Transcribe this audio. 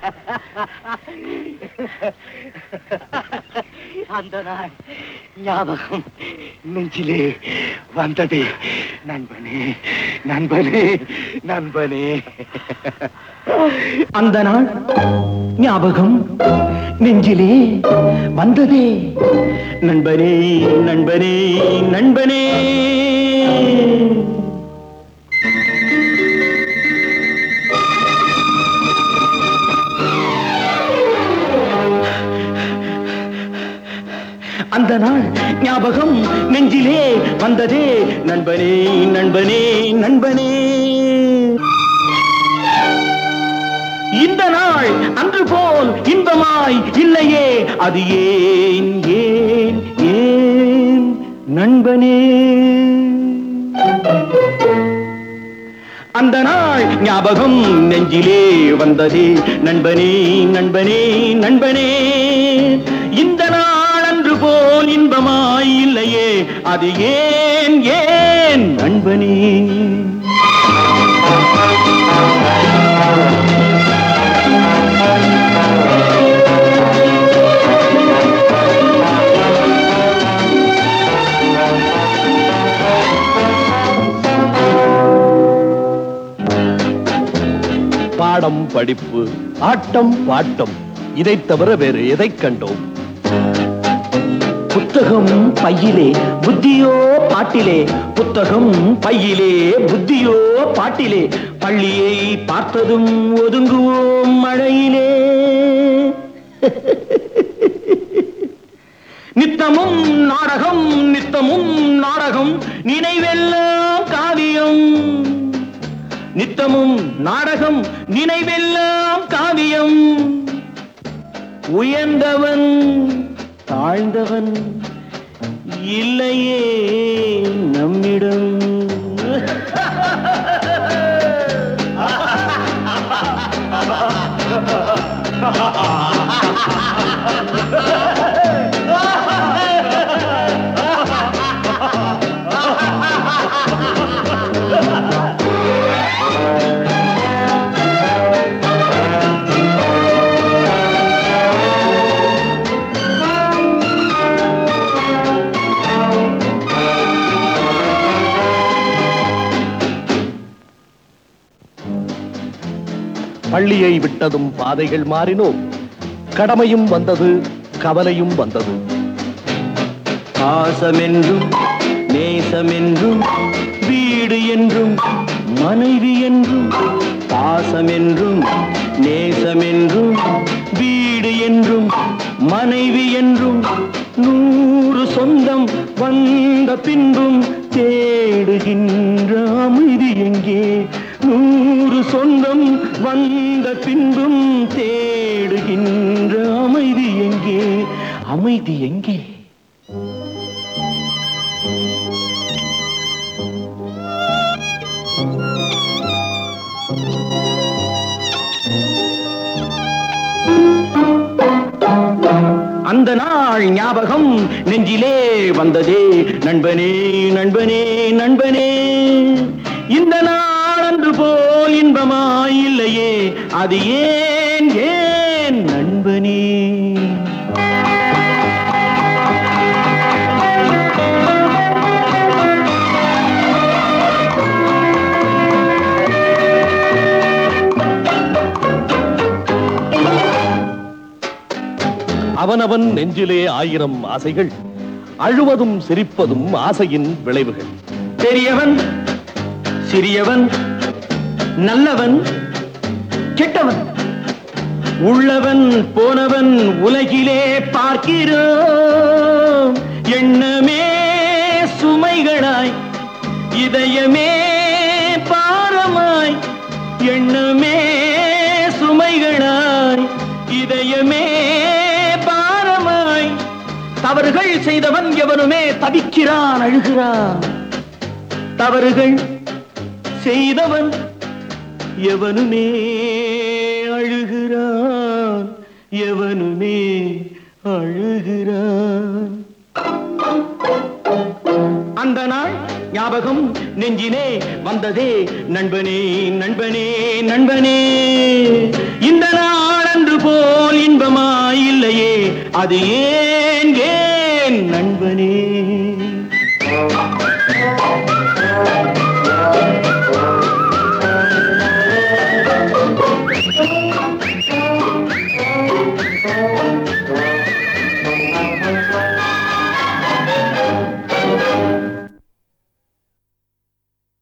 அந்த நாள் ஞாபகம் நெஞ்சிலே வந்தது நண்பனே நண்பனே நண்பனே அந்த நாள் ஞாபகம் நெஞ்சிலே வந்ததே நண்பனே நண்பனே நண்பனே அந்த நாள் ஞாபகம் நெஞ்சிலே வந்ததே நண்பனே நண்பனே நண்பனே இந்த நாள் அன்று போல் இன்பமாய் இல்லையே அது ஏன் ஏன் ஏன் நண்பனே அந்த நாள் ஞாபகம் நெஞ்சிலே வந்ததே நண்பனே நண்பனே நண்பனே இந்த நாள் அன்று போல் இன்பமாய் இல்லையே அது ஏன் ஏன் நண்பனே பாடம் படிப்பு ஆட்டம் பாட்டம் இதைத் தவிர வேறு எதைக் கண்டோம் புத்தகம் பையிலே புத்தியோ பாட்டிலே புத்தகம் பையிலே புத்தியோ பாட்டிலே பள்ளியை பார்த்ததும் ஒதுங்குவோம் மழையிலே நித்தமும் நாடகம் நித்தமும் நாடகம் நினைவெல்லாம் காவியம் நித்தமும் நாடகம் நினைவெல்லாம் காவியம் உயர்ந்தவன் தாழ்ந்தவன் இல்லையே நம்மிடம் பள்ளியை விட்டதும் பாதைகள் மாறினோம் கடமையும் வந்தது கவலையும் வந்தது பாசமென்றும் நேசமென்றும் வீடு என்றும் மனைவி என்றும் பாசமென்றும் நேசமென்றும் வீடு என்றும் மனைவி என்றும் நூறு சொந்தம் வந்த பின்பும் தேடுகின்ற அமைதி எங்கே நூறு சொந்தம் வந்த பின்பும் தேடுகின்ற அமைதி எங்கே அமைதி எங்கே அந்த நாள் ஞாபகம் நெஞ்சிலே வந்ததே நண்பனே நண்பனே நண்பனே இந்த நாள் அன்று போல் இன்பமாய் இல்லையே அது ஏன் ஏன் நண்பனே அவனவன் நெஞ்சிலே ஆயிரம் ஆசைகள் அழுவதும் சிரிப்பதும் ஆசையின் விளைவுகள் பெரியவன் சிறியவன் நல்லவன் கெட்டவன் உள்ளவன் போனவன் உலகிலே பார்க்கிறோம் எண்ணமே சுமைகளாய் இதயமே பாரமாய் எண்ணமே சுமைகளாய் இதயமே பாரமாய் தவறுகள் செய்தவன் எவனுமே தவிக்கிறான் அழுகிறான் தவறுகள் செய்தவன் எவனுமே அழுகிறான் எவனுமே அழுகிறான் அந்த நாள் ஞாபகம் நெஞ்சினே வந்ததே நண்பனே நண்பனே நண்பனே இந்த நாள் அன்று அது ஏன் ஏன்